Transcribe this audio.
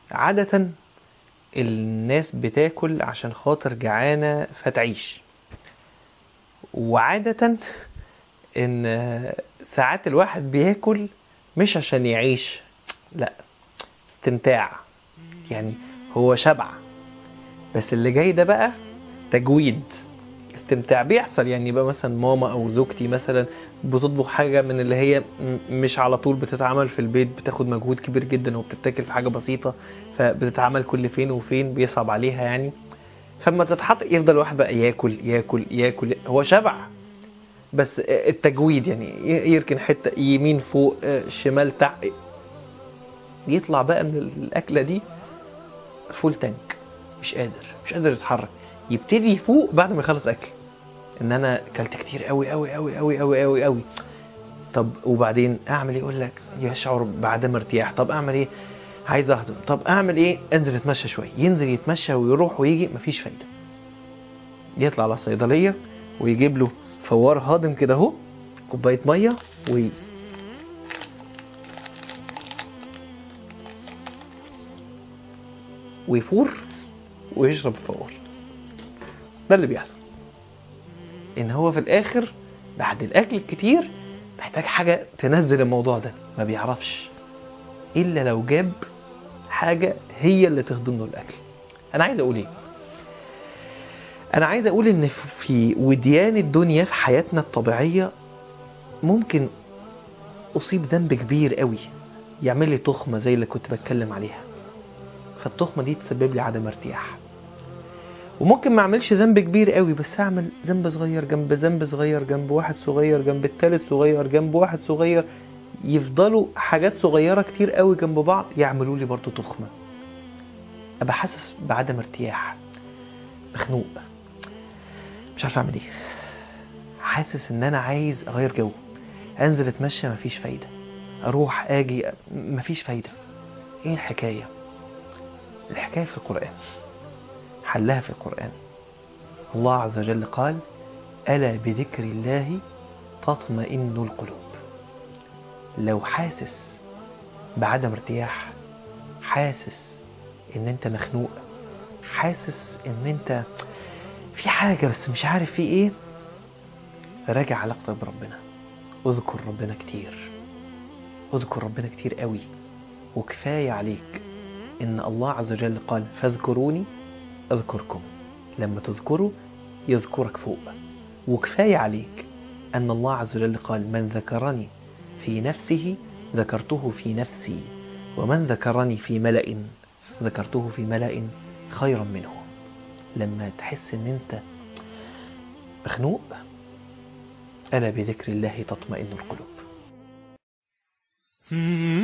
عادة الناس بتاكل عشان خاطر جعانة فتعيش وعادة ان ساعات الواحد بياكل مش عشان يعيش لا استمتاع يعني هو شبع بس اللي جاي ده بقى تجويد استمتاع بيحصل يعني يبقى مثلا ماما او زوجتي مثلا بتطبخ حاجة من اللي هي م- مش على طول بتتعمل في البيت بتاخد مجهود كبير جدا وبتتاكل في حاجة بسيطة فبتتعمل كل فين وفين بيصعب عليها يعني فلما تتحط يفضل الواحد بقى ياكل ياكل ياكل هو شبع بس التجويد يعني ي- يركن حتة يمين فوق شمال تحت يطلع بقى من الأكلة دي فول تانك مش قادر مش قادر يتحرك يبتدي يفوق بعد ما يخلص أكل إن أنا أكلت كتير قوي قوي قوي قوي قوي قوي قوي طب وبعدين أعمل إيه يقول لك يشعر بعدم ارتياح طب أعمل إيه عايز أهضم طب أعمل إيه أنزل أتمشى شوية ينزل يتمشى ويروح ويجي مفيش فايدة يطلع على الصيدلية ويجيب له فوار هاضم كده اهو كوبايه ميه وي ويفور ويشرب الفوار ده اللي بيحصل ان هو في الاخر بعد الاكل الكتير محتاج حاجه تنزل الموضوع ده ما بيعرفش الا لو جاب حاجه هي اللي تهضم له الاكل انا عايز اقول ايه انا عايز اقول ان في وديان الدنيا في حياتنا الطبيعيه ممكن اصيب ذنب كبير قوي يعمل لي تخمه زي اللي كنت بتكلم عليها فالتخمه دي تسبب لي عدم ارتياح وممكن ما اعملش ذنب كبير قوي بس اعمل ذنب صغير جنب ذنب صغير جنب واحد صغير جنب التالت صغير جنب واحد صغير يفضلوا حاجات صغيره كتير قوي جنب بعض يعملوا لي برضو تخمه ابقى حاسس بعدم ارتياح مخنوق مش عارف اعمل ايه حاسس ان انا عايز اغير جو انزل اتمشى مفيش فايده اروح اجي مفيش فايده ايه الحكايه الحكايه في القران حلها في القران الله عز وجل قال الا بذكر الله تطمئن القلوب لو حاسس بعدم ارتياح حاسس ان انت مخنوق حاسس ان انت في حاجة بس مش عارف في ايه راجع علاقتك بربنا اذكر ربنا كتير اذكر ربنا كتير قوي وكفاية عليك ان الله عز وجل قال فاذكروني اذكركم لما تذكره يذكرك فوق وكفاية عليك ان الله عز وجل قال من ذكرني في نفسه ذكرته في نفسي ومن ذكرني في ملأ ذكرته في ملأ خيرا منه لما تحس ان انت مخنوق ألا بذكر الله تطمئن القلوب